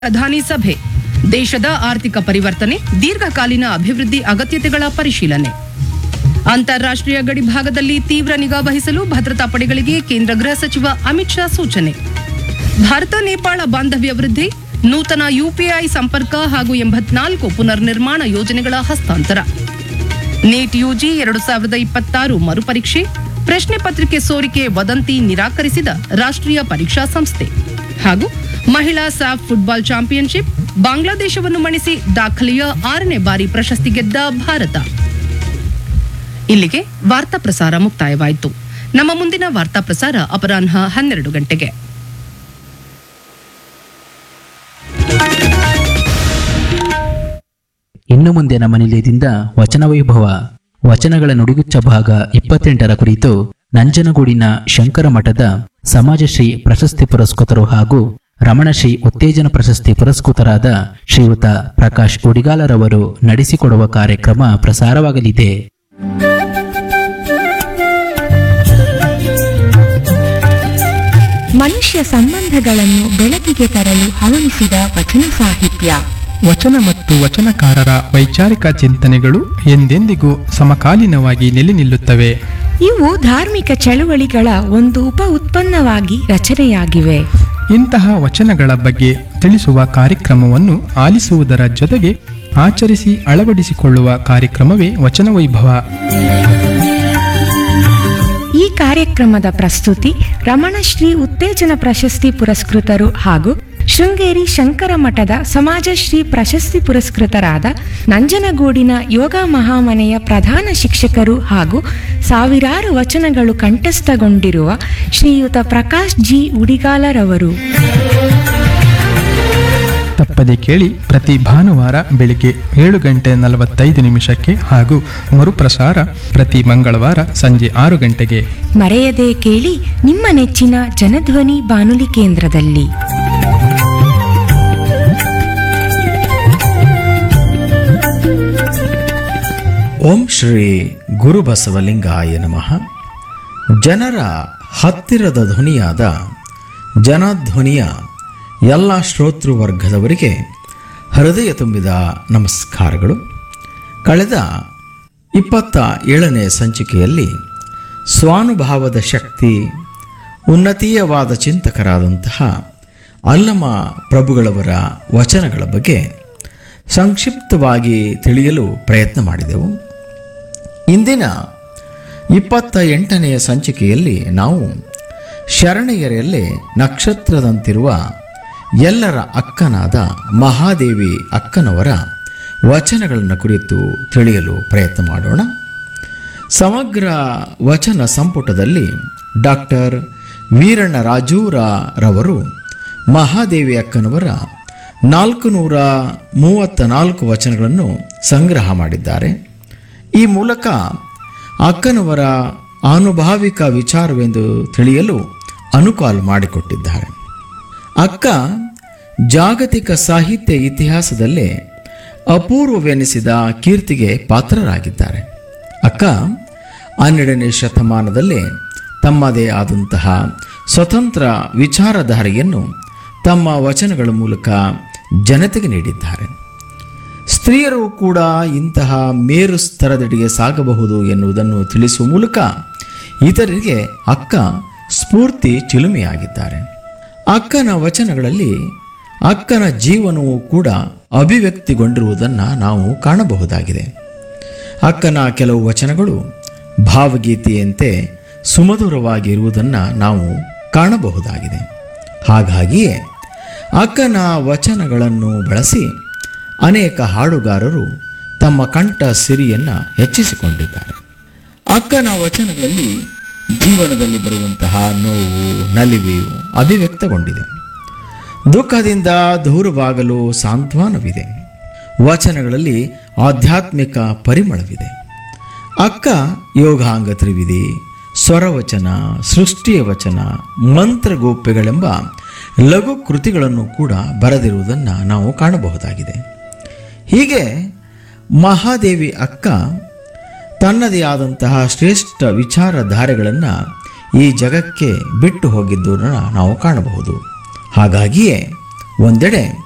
ಪ್ರಧಾನಿ ಸಭೆ ದೇಶದ ಆರ್ಥಿಕ ಪರಿವರ್ತನೆ ದೀರ್ಘಕಾಲೀನ ಅಭಿವೃದ್ಧಿ ಅಗತ್ಯತೆಗಳ ಪರಿಶೀಲನೆ ಅಂತಾರಾಷ್ಟ್ರೀಯ ಗಡಿ ಭಾಗದಲ್ಲಿ ತೀವ್ರ ನಿಗಾ ವಹಿಸಲು ಭದ್ರತಾ ಪಡೆಗಳಿಗೆ ಕೇಂದ್ರ ಗೃಹ ಸಚಿವ ಅಮಿತ್ ಶಾ ಸೂಚನೆ ಭಾರತ ನೇಪಾಳ ಬಾಂಧವ್ಯ ವೃದ್ಧಿ ನೂತನ ಯುಪಿಐ ಸಂಪರ್ಕ ಹಾಗೂ ಎಂಬತ್ನಾಲ್ಕು ಪುನರ್ನಿರ್ಮಾಣ ಯೋಜನೆಗಳ ಹಸ್ತಾಂತರ ನೀಟ್ ಯುಜಿ ಎರಡು ಸಾವಿರದ ಇಪ್ಪತ್ತಾರು ಮರುಪರೀಕ್ಷೆ ಪ್ರಶ್ನೆ ಪತ್ರಿಕೆ ಸೋರಿಕೆ ವದಂತಿ ನಿರಾಕರಿಸಿದ ರಾಷ್ಟ್ರೀಯ ಪರೀಕ್ಷಾ ಸಂಸ್ಥೆ ಹಾಗೂ ಮಹಿಳಾ ಸಾಫ್ ಫುಟ್ಬಾಲ್ ಚಾಂಪಿಯನ್ಶಿಪ್ ಬಾಂಗ್ಲಾದೇಶವನ್ನು ಮಣಿಸಿ ದಾಖಲೆಯ ಆರನೇ ಬಾರಿ ಪ್ರಶಸ್ತಿ ಗೆದ್ದ ಭಾರತ ಇಲ್ಲಿಗೆ ವಾರ್ತಾ ಪ್ರಸಾರ ಮುಕ್ತಾಯವಾಯಿತು ನಮ್ಮ ಮುಂದಿನ ವಾರ್ತಾ ಪ್ರಸಾರ ಅಪರಾಹ್ನ ಹನ್ನೆರಡು ಗಂಟೆಗೆ ಇನ್ನು ಮುಂದೆ ನಮ್ಮ ನಿಲಯದಿಂದ ವಚನ ವೈಭವ ವಚನಗಳ ನುಡಿಗುಚ್ಚ ಭಾಗ ಇಪ್ಪತ್ತೆಂಟರ ಕುರಿತು ನಂಜನಗೂಡಿನ ಶಂಕರ ಮಠದ ಸಮಾಜಶ್ರೀ ಪ್ರಶಸ್ತಿ ಪುರಸ್ಕೃತರು ಹಾಗೂ ರಮಣಶ್ರೀ ಉತ್ತೇಜನ ಪ್ರಶಸ್ತಿ ಪುರಸ್ಕೃತರಾದ ಶ್ರೀಯುತ ಪ್ರಕಾಶ್ ಉಡಿಗಾಲರವರು ನಡೆಸಿಕೊಡುವ ಕಾರ್ಯಕ್ರಮ ಪ್ರಸಾರವಾಗಲಿದೆ ಮನುಷ್ಯ ಸಂಬಂಧಗಳನ್ನು ಬೆಳಕಿಗೆ ತರಲು ಹವಣಿಸಿದ ವಚನ ಸಾಹಿತ್ಯ ವಚನ ಮತ್ತು ವಚನಕಾರರ ವೈಚಾರಿಕ ಚಿಂತನೆಗಳು ಎಂದೆಂದಿಗೂ ಸಮಕಾಲೀನವಾಗಿ ನೆಲೆ ನಿಲ್ಲುತ್ತವೆ ಇವು ಧಾರ್ಮಿಕ ಚಳುವಳಿಗಳ ಒಂದು ಉಪ ಉತ್ಪನ್ನವಾಗಿ ರಚನೆಯಾಗಿವೆ ಇಂತಹ ವಚನಗಳ ಬಗ್ಗೆ ತಿಳಿಸುವ ಕಾರ್ಯಕ್ರಮವನ್ನು ಆಲಿಸುವುದರ ಜೊತೆಗೆ ಆಚರಿಸಿ ಅಳವಡಿಸಿಕೊಳ್ಳುವ ಕಾರ್ಯಕ್ರಮವೇ ವಚನ ವೈಭವ ಈ ಕಾರ್ಯಕ್ರಮದ ಪ್ರಸ್ತುತಿ ರಮಣಶ್ರೀ ಉತ್ತೇಜನ ಪ್ರಶಸ್ತಿ ಪುರಸ್ಕೃತರು ಹಾಗೂ ಶೃಂಗೇರಿ ಶಂಕರ ಮಠದ ಸಮಾಜಶ್ರೀ ಪ್ರಶಸ್ತಿ ಪುರಸ್ಕೃತರಾದ ನಂಜನಗೂಡಿನ ಯೋಗ ಮಹಾಮನೆಯ ಪ್ರಧಾನ ಶಿಕ್ಷಕರು ಹಾಗೂ ಸಾವಿರಾರು ವಚನಗಳು ಕಂಠಸ್ಥಗೊಂಡಿರುವ ಶ್ರೀಯುತ ಪ್ರಕಾಶ್ ಜಿ ಉಡಿಗಾಲರವರು ತಪ್ಪದೆ ಕೇಳಿ ಪ್ರತಿ ಭಾನುವಾರ ಬೆಳಿಗ್ಗೆ ಏಳು ಗಂಟೆ ನಲವತ್ತೈದು ನಿಮಿಷಕ್ಕೆ ಹಾಗೂ ಮರುಪ್ರಸಾರ ಪ್ರತಿ ಮಂಗಳವಾರ ಸಂಜೆ ಆರು ಗಂಟೆಗೆ ಮರೆಯದೆ ಕೇಳಿ ನಿಮ್ಮ ನೆಚ್ಚಿನ ಜನಧ್ವನಿ ಬಾನುಲಿ ಕೇಂದ್ರದಲ್ಲಿ ಓಂ ಶ್ರೀ ಗುರುಬಸವಲಿಂಗಾಯ ನಮಃ ಜನರ ಹತ್ತಿರದ ಧ್ವನಿಯಾದ ಜನಧ್ವನಿಯ ಎಲ್ಲ ಶ್ರೋತೃವರ್ಗದವರಿಗೆ ಹೃದಯ ತುಂಬಿದ ನಮಸ್ಕಾರಗಳು ಕಳೆದ ಇಪ್ಪತ್ತ ಏಳನೇ ಸಂಚಿಕೆಯಲ್ಲಿ ಸ್ವಾನುಭಾವದ ಶಕ್ತಿ ಉನ್ನತೀಯವಾದ ಚಿಂತಕರಾದಂತಹ ಅಲ್ಲಮ ಪ್ರಭುಗಳವರ ವಚನಗಳ ಬಗ್ಗೆ ಸಂಕ್ಷಿಪ್ತವಾಗಿ ತಿಳಿಯಲು ಪ್ರಯತ್ನ ಮಾಡಿದೆವು ಇಂದಿನ ಇಪ್ಪತ್ತ ಎಂಟನೆಯ ಸಂಚಿಕೆಯಲ್ಲಿ ನಾವು ಶರಣೆಯರಲ್ಲೇ ನಕ್ಷತ್ರದಂತಿರುವ ಎಲ್ಲರ ಅಕ್ಕನಾದ ಮಹಾದೇವಿ ಅಕ್ಕನವರ ವಚನಗಳನ್ನು ಕುರಿತು ತಿಳಿಯಲು ಪ್ರಯತ್ನ ಮಾಡೋಣ ಸಮಗ್ರ ವಚನ ಸಂಪುಟದಲ್ಲಿ ಡಾಕ್ಟರ್ ವೀರಣ್ಣ ರಾಜೂರ ರವರು ಮಹಾದೇವಿ ಅಕ್ಕನವರ ನಾಲ್ಕು ನೂರ ಮೂವತ್ತ ನಾಲ್ಕು ವಚನಗಳನ್ನು ಸಂಗ್ರಹ ಮಾಡಿದ್ದಾರೆ ಈ ಮೂಲಕ ಅಕ್ಕನವರ ಆನುಭಾವಿಕ ವಿಚಾರವೆಂದು ತಿಳಿಯಲು ಅನುಕೂಲ ಮಾಡಿಕೊಟ್ಟಿದ್ದಾರೆ ಅಕ್ಕ ಜಾಗತಿಕ ಸಾಹಿತ್ಯ ಇತಿಹಾಸದಲ್ಲೇ ಅಪೂರ್ವವೆನಿಸಿದ ಕೀರ್ತಿಗೆ ಪಾತ್ರರಾಗಿದ್ದಾರೆ ಅಕ್ಕ ಹನ್ನೆರಡನೇ ಶತಮಾನದಲ್ಲೇ ತಮ್ಮದೇ ಆದಂತಹ ಸ್ವತಂತ್ರ ವಿಚಾರಧಾರೆಯನ್ನು ತಮ್ಮ ವಚನಗಳ ಮೂಲಕ ಜನತೆಗೆ ನೀಡಿದ್ದಾರೆ ಸ್ತ್ರೀಯರು ಕೂಡ ಇಂತಹ ಮೇರು ಸ್ತರದಡಿಗೆ ಸಾಗಬಹುದು ಎನ್ನುವುದನ್ನು ತಿಳಿಸುವ ಮೂಲಕ ಇತರರಿಗೆ ಅಕ್ಕ ಸ್ಫೂರ್ತಿ ಚಿಲುಮೆಯಾಗಿದ್ದಾರೆ ಅಕ್ಕನ ವಚನಗಳಲ್ಲಿ ಅಕ್ಕನ ಜೀವನವು ಕೂಡ ಅಭಿವ್ಯಕ್ತಿಗೊಂಡಿರುವುದನ್ನು ನಾವು ಕಾಣಬಹುದಾಗಿದೆ ಅಕ್ಕನ ಕೆಲವು ವಚನಗಳು ಭಾವಗೀತೆಯಂತೆ ಸುಮಧುರವಾಗಿರುವುದನ್ನು ನಾವು ಕಾಣಬಹುದಾಗಿದೆ ಹಾಗಾಗಿಯೇ ಅಕ್ಕನ ವಚನಗಳನ್ನು ಬಳಸಿ ಅನೇಕ ಹಾಡುಗಾರರು ತಮ್ಮ ಕಂಠ ಸಿರಿಯನ್ನು ಹೆಚ್ಚಿಸಿಕೊಂಡಿದ್ದಾರೆ ಅಕ್ಕನ ವಚನಗಳಲ್ಲಿ ಜೀವನದಲ್ಲಿ ಬರುವಂತಹ ನೋವು ನಲಿವೆಯು ಅಭಿವ್ಯಕ್ತಗೊಂಡಿದೆ ದುಃಖದಿಂದ ದೂರವಾಗಲು ಸಾಂತ್ವನವಿದೆ ವಚನಗಳಲ್ಲಿ ಆಧ್ಯಾತ್ಮಿಕ ಪರಿಮಳವಿದೆ ಅಕ್ಕ ಯೋಗಾಂಗ ತ್ರಿವಿಧಿ ಸ್ವರವಚನ ಸೃಷ್ಟಿಯ ವಚನ ಮಂತ್ರಗೋಪ್ಯಗಳೆಂಬ ಲಘು ಕೃತಿಗಳನ್ನು ಕೂಡ ಬರೆದಿರುವುದನ್ನು ನಾವು ಕಾಣಬಹುದಾಗಿದೆ ಹೀಗೆ ಮಹಾದೇವಿ ಅಕ್ಕ ತನ್ನದೇ ಆದಂತಹ ಶ್ರೇಷ್ಠ ವಿಚಾರಧಾರೆಗಳನ್ನು ಈ ಜಗಕ್ಕೆ ಬಿಟ್ಟು ಹೋಗಿದ್ದನ್ನು ನಾವು ಕಾಣಬಹುದು ಹಾಗಾಗಿಯೇ ಒಂದೆಡೆ